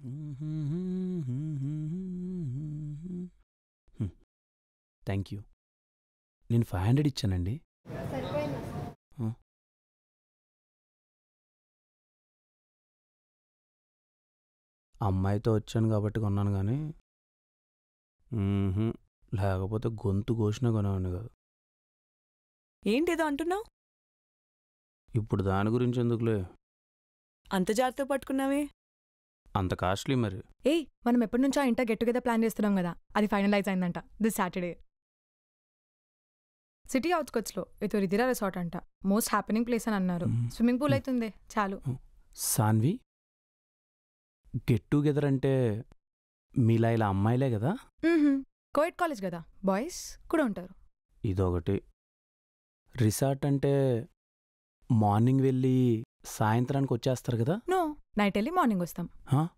Thank you నేను five hundred ఇచ్చానండి అమ్మాయితో వచ్చాను కాబట్టి కొన్నాను కానీ మ్మ్హ్మ్. లేకపోతే గొంతు కోసినా కొనేవాడిని కాదు ఏంటేదో అంటున్నావు ఇప్పుడు దాని గురించి ఎందుకులే అంత జాగ్రత్త పట్టుకున్నావే అంత కాస్ట్లీ మరి ఏయ్ మనం ఎప్పటి నుంచో ఇంటర్ గెట్ టుగెదర్ ప్లాన్ చేస్తున్నాం కదా అది ఫైనలైజ్ అయిందంట దిస్ సాటర్డే సిటీ అవుట్స్కట్స్లో ఏదో రిదిరా రిసార్ట్ అంట మోస్ట్ హ్యాపెనింగ్ ప్లేస్ అని అన్నారు మ్మ్. స్విమ్మింగ్ పూల్ అవుతుంది చాలు సాన్వి గెట్ టుగెదర్ అంటే మీలా ఇలా అమ్మాయిలే కదా కోయిట్ కాలేజ్ కదా బాయ్స్ కూడా ఉంటారు ఇదొకటి రిసార్ట్ అంటే మార్నింగ్ వెళ్ళి సాయంత్రానికి వచ్చేస్తారు కదా నో నైట్ వెళ్ళి మార్నింగ్ వస్తాం హా?